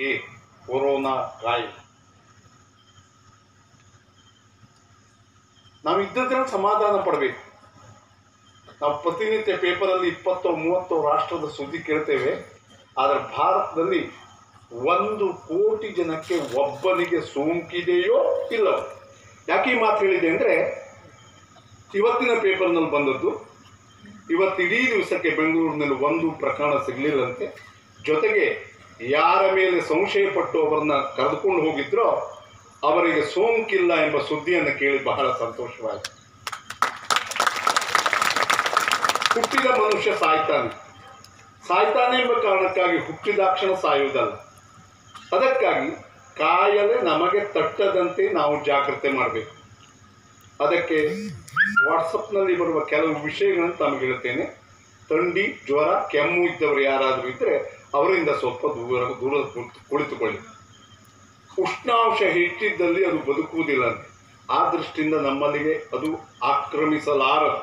A corona ಕಾಯಿಲೆ ನಾವು ಇದ್ದದ್ರಲ್ಲಿ ಸಮಾಧಾನ ಪಡಬೇಕು ನಾವು ಪ್ರತಿನಿತ್ಯ ಪೇಪರಲ್ಲಿ ಇಪ್ಪತ್ತೋ ಮೂವತ್ತೋ ರಾಷ್ಟ್ರದ ಸುದ್ದಿ ಕೇಳ್ತೇವೆ ಆದರೆ ಭಾರತದಲ್ಲಿ ಒಂದು ಕೋಟಿ ಜನಕ್ಕೆ ಒಬ್ಬನಿಗೆ ಸೋಂಕಿದೆಯೋ ಇಲ್ಲವೋ ಯಾಕೆ ಈ ಮಾತು ಹೇಳಿದೆ ಅಂದರೆ ಇವತ್ತಿನ ಪೇಪರ್ನಲ್ಲಿ ಬಂದದ್ದು ಇವತ್ತು ಇಡೀ ದಿವಸಕ್ಕೆ ಬೆಂಗಳೂರಿನಲ್ಲಿ ಒಂದು ಪ್ರಕರಣ ಸಿಗಲಿಲ್ಲಂತೆ ಜೊತೆಗೆ ಯಾರ ಮೇಲೆ ಸಂಶಯ ಪಟ್ಟು ಅವರನ್ನ ಕರೆದುಕೊಂಡು ಹೋಗಿದ್ರೋ ಅವರಿಗೆ ಸೋಂಕಿಲ್ಲ ಎಂಬ ಸುದ್ದಿಯನ್ನು ಕೇಳಿ ಬಹಳ ಸಂತೋಷವಾಯಿತು ಹುಟ್ಟಿದ ಮನುಷ್ಯ ಸಾಯ್ತಾನೆ ಸಾಯ್ತಾನೆ ಎಂಬ ಕಾರಣಕ್ಕಾಗಿ ಹುಟ್ಟಿದಾಕ್ಷಣ ಸಾಯುವುದಲ್ಲ ಅದಕ್ಕಾಗಿ ಕಾಯಲೆ ನಮಗೆ ತಟ್ಟದಂತೆ ನಾವು ಜಾಗ್ರತೆ ಮಾಡಬೇಕು ಅದಕ್ಕೆ ವಾಟ್ಸಪ್ನಲ್ಲಿ ಬರುವ ಕೆಲವು ವಿಷಯಗಳನ್ನು ತಮಗೆ ಹೇಳ್ತೇನೆ ಥಂಡಿ ಜ್ವರ ಕೆಮ್ಮು ಇದ್ದವರು ಯಾರಾದರೂ ಇದ್ದರೆ ಅವರಿಂದ ಸ್ವಲ್ಪ ದೂರ ದೂರ ಕುಳಿತು- ಕುಳಿತುಕೊಳ್ಳಿ ಉಷ್ಣಾಂಶ ಹೆಚ್ಚಿದ್ದಲ್ಲಿ ಅದು ಬದುಕುವುದಿಲ್ಲ ಅಂತೆ. ಆ ದೃಷ್ಟಿಯಿಂದ ನಮ್ಮಲ್ಲಿಗೆ ಅದು ಆಕ್ರಮಿಸಲಾರದು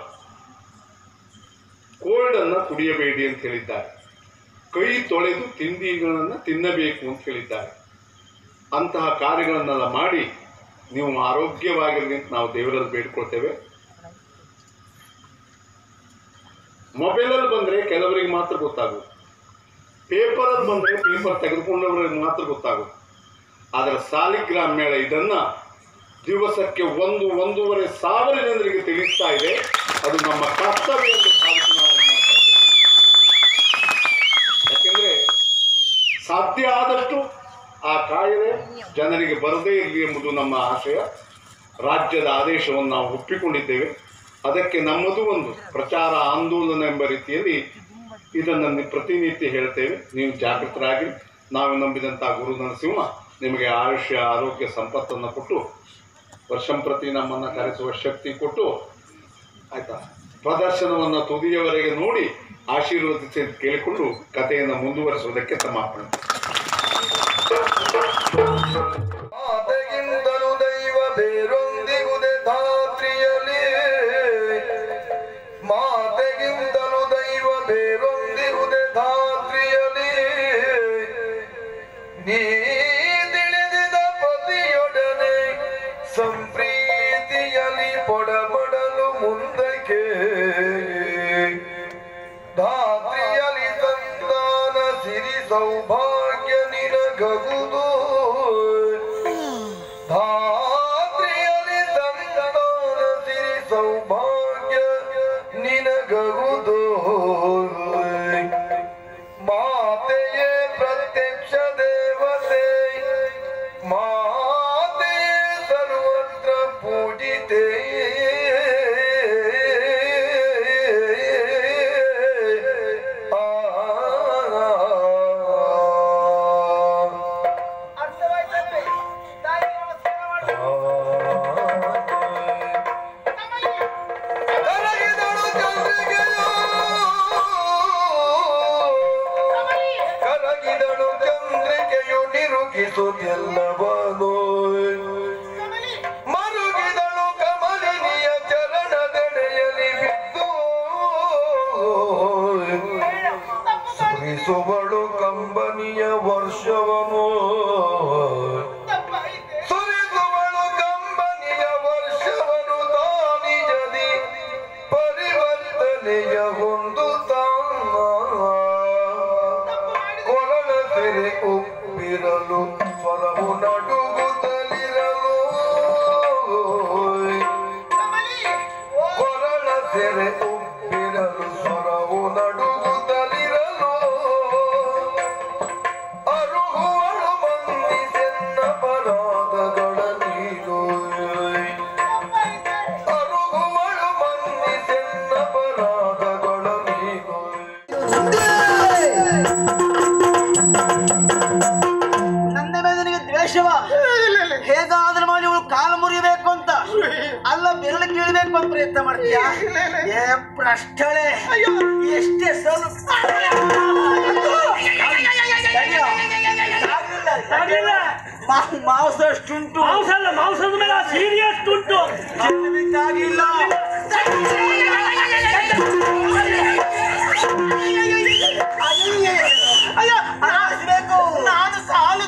ಕೋಲ್ಡ್ ಅನ್ನ ಕುಡಿಯಬೇಡಿ ಅಂತ ಹೇಳಿದ್ದಾರೆ ಕೈ ತೊಳೆದು ತಿಂಡಿಗಳನ್ನು ತಿನ್ನಬೇಕು ಅಂತ ಹೇಳಿದ್ದಾರೆ ಅಂತಹ ಕಾರ್ಯಗಳನ್ನೆಲ್ಲ ಮಾಡಿ ನೀವು ಆರೋಗ್ಯವಾಗಿರಲಿ ಅಂತ ನಾವು ದೇವರಲ್ಲಿ ಬೇಡ್ಕೊಳ್ತೇವೆ ಮೊಬೈಲಲ್ಲಿ ಬಂದರೆ ಕೆಲವರಿಗೆ ಮಾತ್ರ ಗೊತ್ತಾಗೋದು ಪೇಪರಲ್ಲಿ ಬಂದರೆ ಪೇಪರ್ ತೆಗೆದುಕೊಂಡವರಿಗೆ ಮಾತ್ರ ಗೊತ್ತಾಗೋದು ಆದರೆ ಸಾಲಿಗ್ರಾಮ್ ಮೇಳ ಇದನ್ನ ದಿವಸಕ್ಕೆ ಒಂದು ಒಂದೂವರೆ ಸಾವಿರ ಜನರಿಗೆ ತಿಳಿಸ್ತಾ ಇದೆ ಅದು ನಮ್ಮ ಕರ್ತವ್ಯ ಎಂದು ಭಾವಿಸಿ ನಾವು ಮಾಡ್ತಾ ಇದ್ದೇವೆ. ಯಾಕೆಂದ್ರೆ ಸಾಧ್ಯ ಆದಷ್ಟು ಆ ಕಾಯಿಲೆ ಜನರಿಗೆ ಬರದೇ ಇರಲಿ ಎಂಬುದು ನಮ್ಮ ಆಶಯ ರಾಜ್ಯದ ಆದೇಶವನ್ನು ನಾವು ಒಪ್ಪಿಕೊಂಡಿದ್ದೇವೆ ಅದಕ್ಕೆ ನಮ್ಮದು ಒಂದು ಪ್ರಚಾರ ಆಂದೋಲನ ಎಂಬ ರೀತಿಯಲ್ಲಿ ಇದನ್ನು ನಿ- ಪ್ರತಿನಿತ್ಯ ಹೇಳ್ತೇವೆ ನೀವು ಜಾಗೃತರಾಗಿ ನಾವು ನಂಬಿದಂಥ ಗುರು ನರಸಿಂಹ ನಿಮಗೆ ಆಯುಷ್ಯ ಆರೋಗ್ಯ ಸಂಪತ್ತನ್ನು ಕೊಟ್ಟು ವರ್ಷಂಪ್ರತಿ ನಮ್ಮನ್ನು ಕರೆಸುವ ಶಕ್ತಿ ಕೊಟ್ಟು ಆಯ್ತಾ ಪ್ರದರ್ಶನವನ್ನು ತುದಿಯವರೆಗೆ ನೋಡಿ ಆಶೀರ್ವದಿಸಿ ಅಂತ ಕೇಳಿಕೊಂಡು ಕಥೆಯನ್ನು ಮುಂದುವರಿಸುವುದಕ್ಕೆ ತಮಾಪಣೆ ಮಾತೆಗಿಂತಲೂ ದೈವ ಬೇರೊಂದಿಗುದೆ ಧಾತ್ರಿಯಲಿ ಮಾತೆಗಿಂತಲೂ ದೈವ ಬೇರೊಂದಿಗುದೆ ಧಾತ್ರಿಯಲಿ ನೀ ತಿಳಿದಿದ ಪತಿಯೊಡನೆ ಸಂಪ್ರೀತಿಯಲಿ ಪೊಡಬಡಲು ಮುಂದಕ್ಕೆ ಧಾತ್ರಿಯಲಿ ಸಂತಾನ ಸಿರಿ ಸೌಭಾಗ್ಯ ನಿನಗಗುದು ಧಾತ್ರಿಯಲಿ ಸಂತಾನ ಸಿರಿ ಸೌಭಾಗ್ಯ ನಿನಗಗುದು ಮಾತೆಯೇ ಪ್ರತ್ಯಕ್ಷ ದೇವತೆ ಮಾತೆಯೇ ಸರ್ವತ್ರ ಪೂಜಿತೆ ಅರ್ಥವಾಯ್ತಲ್ರಿ ತಾಯಿ ನಮಸ್ಕಾರ ಮಾಡಿ ಕರಗಿದಳು ಚಂದ್ರಿಕೆಯು ಕರಗಿದಳು ಚಂದ್ರಿಕೆಯು ನಿರುಗಿಸುತ್ತಿಲ್ಲವನು ಮರುಗಿದಳು ಕಮಲಿನಿಯ ಚರಣದೆಡೆಯಲಿ ಬಿದ್ದು ಸುರಿಸುವಳು ಕಂಬನಿಯ ವರ್ಷವನು ಸುರಿಸುವಳು ಕಂಬನಿಯ ವರ್ಷವನು ತಾನಿಜದಿ ಪರಿವರ್ತನೆಯ ಹೊಂದುತ್ತಾ ಕೊರಳ ಸೆರೆ ಉಪ್ಪಿರಲು ಸ್ವರವು ನಡುಗುತ್ತಲಿರಲು ಕೊರಳ ಸೆರೆ ಉಪ್ಪಿರಲು ಸ್ವರವು ನಡುಗುತ್ತಲಿರಲು ಅರುಹುವಳು ಮಂದಿಸೆನ್ನ ಪರಾಧಗಳ ನೀನು ಅರುಹುವಳು ಮಂದಿಸೆನ್ನ ಪರಾಧಗಳ ನೀನು ನನ್ನ ಮೇಲೆ ನಿನಗೆ ದ್ವೇಷವ ಹೇಗಾದ್ರೂ ಮಾಡಿ ಇವಳು ಕಾಲು ಮುರಿಬೇಕು ಅಂತ ಅಲ್ಲ ಬೆರಳು ಕೀಳಬೇಕು ಅಂತ ಪ್ರಯತ್ನ ಮಾಡ್ತೀಯಾ ಏ ಭ್ರಷ್ಟಳೆ ಎಷ್ಟೇ ಸಲ ಮಾಂಸ ಅಷ್ಟುಂಟು ಮಾಂಸ ಅಲ್ಲ ಮಾಂಸದ ಮೇಲೆ ಸೀರಿಯಸ್ ಉಂಟು ಬೇಕಾಗಿಲ್ಲ ಅಯ್ಯೋ, ಸಾಯಿಸ್ಬೇಕು. ನಾನು ಸಾಲ